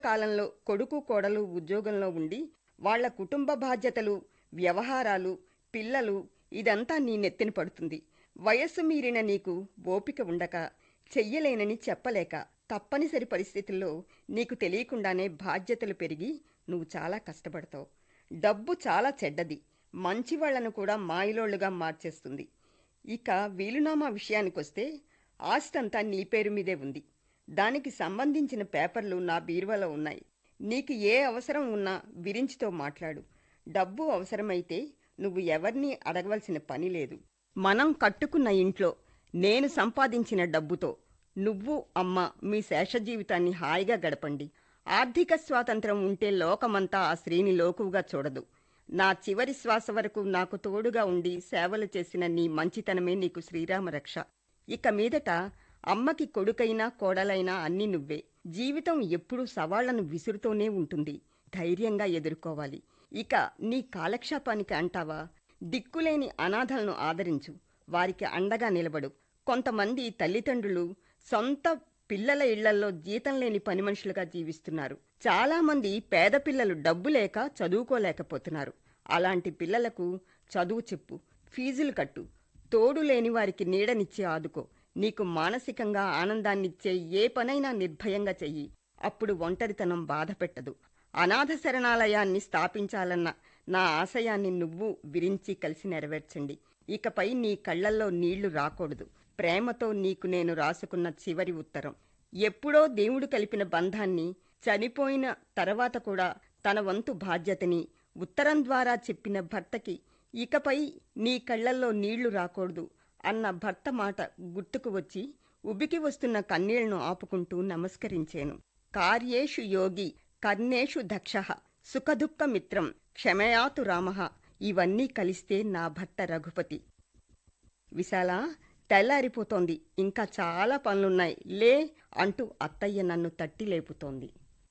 కాలంలో కొడుకు కోడలు ఉద్యోగంలో ఉండి వాళ్ళ కుటుంబ బాధ్యతలు వ్యవహారాలు పిల్లలు ఇదంతా నీ నెత్తిన పడుతుంది వయస్సు మీరిన నీకు ఓపిక ఉండక చెయ్యలేనని చెప్పలేక తప్పనిసరి పరిస్థితుల్లో నీకు తెలియకుండానే బాధ్యతలు పెరిగి నువ్వు చాలా కష్టపడతావు డబ్బు చాలా చెడ్డది మంచివాళ్లను కూడా మాయలోళ్లుగా మార్చేస్తుంది ఇక వీలునామా విషయానికొస్తే ఆస్తంతా నీ పేరు మీదే ఉంది దానికి సంబంధించిన పేపర్లు నా బీరువాలో ఉన్నాయి నీకు ఏ అవసరం ఉన్నా విరించితో మాట్లాడు డబ్బు అవసరమైతే నువ్వు ఎవరినీ అడగవలసిన పని లేదు మనం కట్టుకున్న ఇంట్లో నేను సంపాదించిన డబ్బుతో నువ్వు అమ్మ మీ శేష జీవితాన్ని హాయిగా గడపండి ఆర్థిక స్వాతంత్రం ఉంటే లోకమంతా ఆ స్త్రీని లోకువుగా చూడదు నా చివరి శ్వాస వరకు నాకు తోడుగా ఉండి సేవలు చేసిన నీ మంచితనమే నీకు శ్రీరామ రక్ష ఇక మీదట అమ్మకి కొడుకైనా కోడలైనా అన్నీ నువ్వే జీవితం ఎప్పుడూ సవాళ్లను విసురుతూనే ఉంటుంది ధైర్యంగా ఎదుర్కోవాలి ఇక నీ కాలక్షేపానికి అంటావా దిక్కులేని అనాథలను ఆదరించు వారికి అండగా నిలబడు కొంతమంది తల్లిదండ్రులు సొంత పిల్లల ఇళ్లల్లో జీతం లేని పని మనుషులుగా జీవిస్తున్నారు చాలామంది పేద పిల్లలు డబ్బు లేక చదువుకోలేకపోతున్నారు అలాంటి పిల్లలకు చదువు చెప్పు ఫీజులు కట్టు తోడు లేని వారికి నీడనిచ్చి ఆదుకో నీకు మానసికంగా ఆనందాన్నిచ్చే ఏ పనైనా నిర్భయంగా చెయ్యి అప్పుడు ఒంటరితనం బాధ పెట్టదు అనాథ శరణాలయాన్ని స్థాపించాలన్న నా ఆశయాన్ని నువ్వు విరించి కలిసి నెరవేర్చండి ఇకపై నీ కళ్ళల్లో నీళ్లు రాకూడదు ప్రేమతో నీకు నేను రాసుకున్న చివరి ఉత్తరం ఎప్పుడో దేవుడు కలిపిన బంధాన్ని చనిపోయిన తర్వాత కూడా తన వంతు బాధ్యతని ఉత్తరం ద్వారా చెప్పిన భర్తకి ఇకపై నీ కళ్ళల్లో నీళ్లు రాకూడదు అన్న భర్త మాట గుర్తుకు వచ్చి ఉబికి వస్తున్న కన్నీళ్లను ఆపుకుంటూ నమస్కరించాను కార్యేషు యోగి కర్ణేషు దక్ష సుఖదుఃఖ మిత్రం క్షమయాతు రామ ఇవన్నీ కలిస్తే నా భర్త రఘుపతి విశాల తెల్లారిపోతోంది ఇంకా చాలా పనులున్నాయి లే అంటూ అత్తయ్య నన్ను తట్టి లేపుతోంది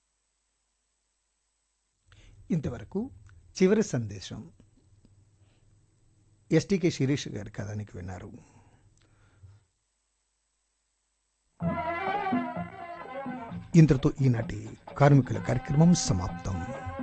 ఇంతవరకు చివరి సందేశం ఎస్టీకే శిరీష్ గారి కథానికి విన్నారు ఇంతటితో ఈనాటి కార్మికుల కార్యక్రమం సమాప్తం